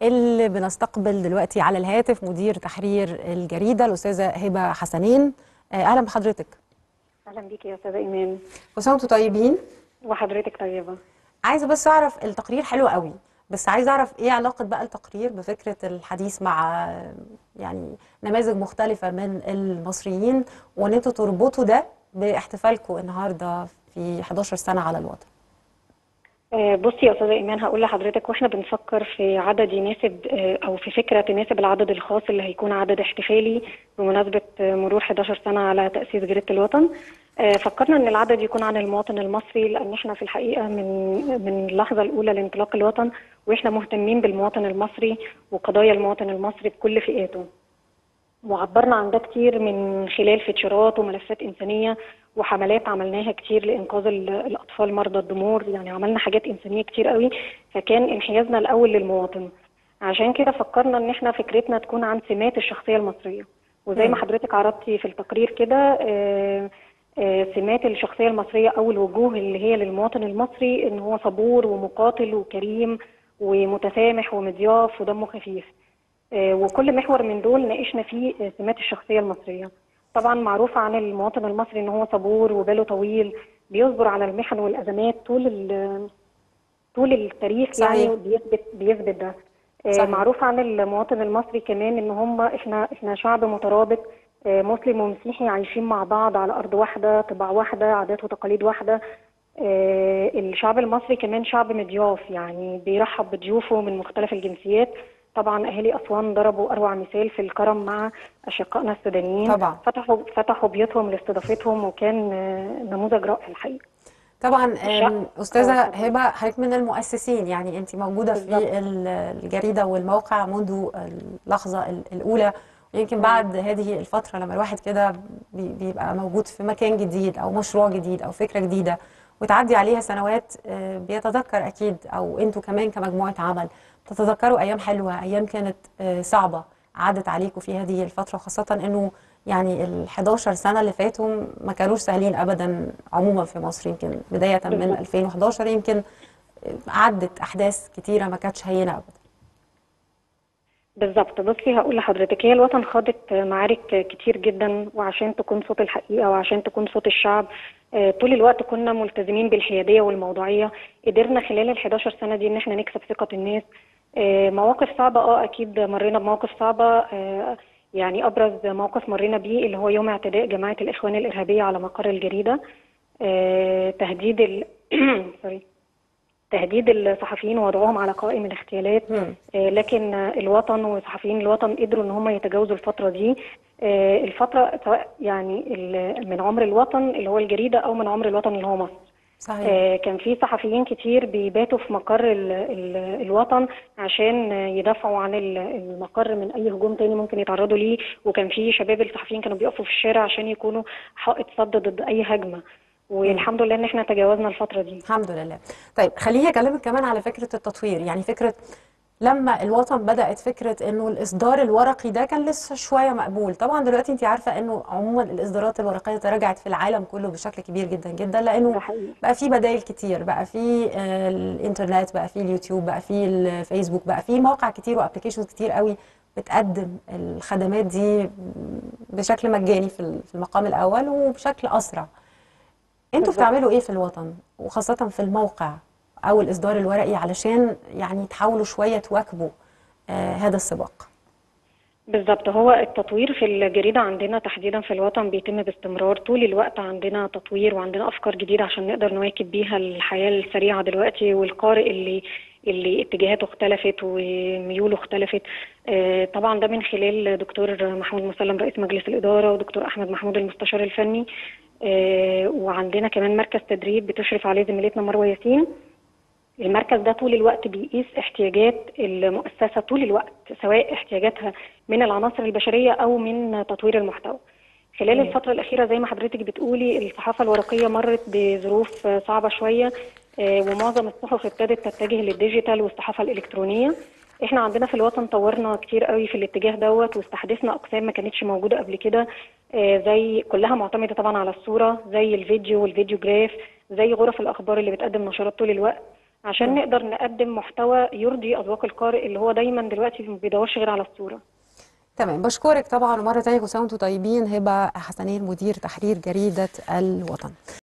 اللي بنستقبل دلوقتي على الهاتف مدير تحرير الجريدة الأستاذة هبة حسنين آه، أهلا بحضرتك اهلا بيكي يا استاذه ايمان كل سنة وانتم طيبين وحضرتك طيبه عايزة بس أعرف التقرير حلو قوي بس عايزة أعرف إيه علاقة بقى التقرير بفكرة الحديث مع آه، يعني نماذج مختلفة من المصريين وإن أنتوا تربطوا ده باحتفالكم النهاردة في 11 سنة على الوطن آه، بصي يا استاذه ايمان هقول لحضرتك واحنا بنفكر في عدد يناسب آه، او في فكره تناسب العدد الخاص اللي هيكون عدد احتفالي بمناسبه آه، مرور 11 سنه على تاسيس جريده الوطن آه، فكرنا ان العدد يكون عن المواطن المصري لان احنا في الحقيقه من من اللحظه الاولى لانطلاق الوطن واحنا مهتمين بالمواطن المصري وقضايا المواطن المصري بكل فئاته وعبرنا عن ده كتير من خلال فيتشرات وملفات إنسانية وحملات عملناها كتير لإنقاذ ال- الأطفال مرضى الضمور يعني عملنا حاجات إنسانية كتير قوي فكان انحيازنا الأول للمواطن عشان كده فكرنا إن إحنا فكرتنا تكون عن سمات الشخصية المصرية وزي ما حضرتك عرضتي في التقرير كده آه، آه، سمات الشخصية المصرية أو الوجوه اللي هي للمواطن المصري إن هو صبور ومقاتل وكريم ومتسامح ومضياف ودمه خفيف آه، وكل محور من دول ناقشنا فيه آه، سمات الشخصية المصرية طبعا معروف عن المواطن المصري ان هو صبور وباله طويل بيصبر على المحن والازمات طول ال- طول التاريخ صحيح. يعني بيثبت بيثبت ده آه، صحيح. معروف عن المواطن المصري كمان ان هم احنا احنا شعب مترابط آه، مسلم ومسيحي عايشين مع بعض على ارض واحده طباع واحده عادات وتقاليد واحده آه، الشعب المصري كمان شعب مضياف يعني بيرحب بضيوفه من مختلف الجنسيات طبعا اهالي اسوان ضربوا اروع مثال في الكرم مع اشقائنا السودانيين طبعا. فتحوا فتحوا بيوتهم لاستضافتهم وكان آه، نموذج رائع الحقيقه طبعا الشعب- آم، استاذه آه، اتفضلي. هبه حضرتك من المؤسسين يعني انت موجوده بالظبط. في ال- الجريده والموقع منذ اللحظه ال- الاولى ويمكن بعد هذه الفتره لما الواحد كده بي- بيبقى موجود في مكان جديد او مشروع جديد او فكره جديده وتعدي عليها سنوات آه، بيتذكر اكيد او انتوا كمان كمجموعه عمل تتذكروا ايام حلوه ايام كانت آه، صعبه عدت عليكم في هذه الفتره وخاصه انه يعني ال 11 سنه اللي فاتوا ما كانوش سهلين ابدا عموما في مصر يمكن بدايه من بالظبط. 2011 يمكن عدت احداث كتيره ما كانتش هينه ابدا بالظبط بصي هقول لحضرتك هي الوطن خاضت معارك كتير جدا وعشان تكون صوت الحقيقة وعشان تكون صوت الشعب آه، طول الوقت كنا ملتزمين بالحيادية والموضوعية قدرنا خلال ال 11 سنة دي ان احنا نكسب ثقة الناس آه، مواقف صعبة اه اكيد مرينا بمواقف صعبة آه، يعني ابرز موقف مرينا بيه اللي هو يوم اعتداء جماعة الاخوان الارهابية على مقر الجريدة آه، تهديد ال... سوري تهديد الصحفيين ووضعهم على قوائم الاغتيالات مم. آه، لكن آه، الوطن وصحفيين الوطن قدروا ان هم يتجاوزوا الفتره دي آه، الفتره سواء يعني ال- من عمر الوطن اللي هو الجريده او من عمر الوطن اللي هو مصر صحيح آه، كان في صحفيين كتير بيباتوا في مقر ال ال الوطن عشان آه، يدافعوا عن ال- المقر من اي هجوم تاني ممكن يتعرضوا ليه وكان في شباب الصحفيين كانوا بيقفوا في الشارع عشان يكونوا حائط صد ضد اي هجمه والحمد لله ان احنا تجاوزنا الفتره دي الحمد لله طيب خليني اكلمك كمان على فكره التطوير يعني فكره لما الوطن بدات فكره انه الاصدار الورقي ده كان لسه شويه مقبول طبعا دلوقتي انت عارفه انه عموما الاصدارات الورقيه تراجعت في العالم كله بشكل كبير جدا جدا لانه ده حقيقي بقى في بدائل كتير بقى في آه، الانترنت بقى في اليوتيوب بقى في الفيسبوك بقى في مواقع كتير وابلكيشنز كتير قوي بتقدم الخدمات دي بشكل مجاني في ال- في المقام الاول وبشكل اسرع انتوا بالظبط. بتعملوا ايه في الوطن وخاصة في الموقع او الاصدار الورقي علشان يعني تحاولوا شوية تواكبوا آه هذا السباق بالظبط هو التطوير في الجريدة عندنا تحديدا في الوطن بيتم باستمرار طول الوقت عندنا تطوير وعندنا أفكار جديدة عشان نقدر نواكب بيها الحياة السريعة دلوقتي والقارئ اللي اللي اتجاهاته اختلفت وميوله اختلفت آه، طبعا ده من خلال دكتور محمود مسلم رئيس مجلس الإدارة ودكتور أحمد محمود المستشار الفني آه، وعندنا كمان مركز تدريب بتشرف عليه زميلتنا مروة ياسين المركز ده طول الوقت بيقيس احتياجات المؤسسة طول الوقت سواء احتياجاتها من العناصر البشرية أو من تطوير المحتوى خلال مم. الفترة الأخيرة زي ما حضرتك بتقولي الصحافة الورقية مرت بظروف صعبة شوية آه، ومعظم الصحف ابتدت تتجه للديجيتال والصحافة الإلكترونية احنا عندنا في الوطن طورنا كتير قوي في الاتجاه دوت واستحدثنا اقسام ما كانتش موجوده قبل كده آه، زي كلها معتمده طبعا على الصوره زي الفيديو والفيديو جراف زي غرف الاخبار اللي بتقدم نشرات طول الوقت عشان نقدر نقدم محتوى يرضي اذواق القارئ اللي هو دايما دلوقتي ما بيدورش غير على الصوره تمام بشكرك طبعا ومره تانية كل سنه وانتم طيبين هبه حسنين مدير تحرير جريده الوطن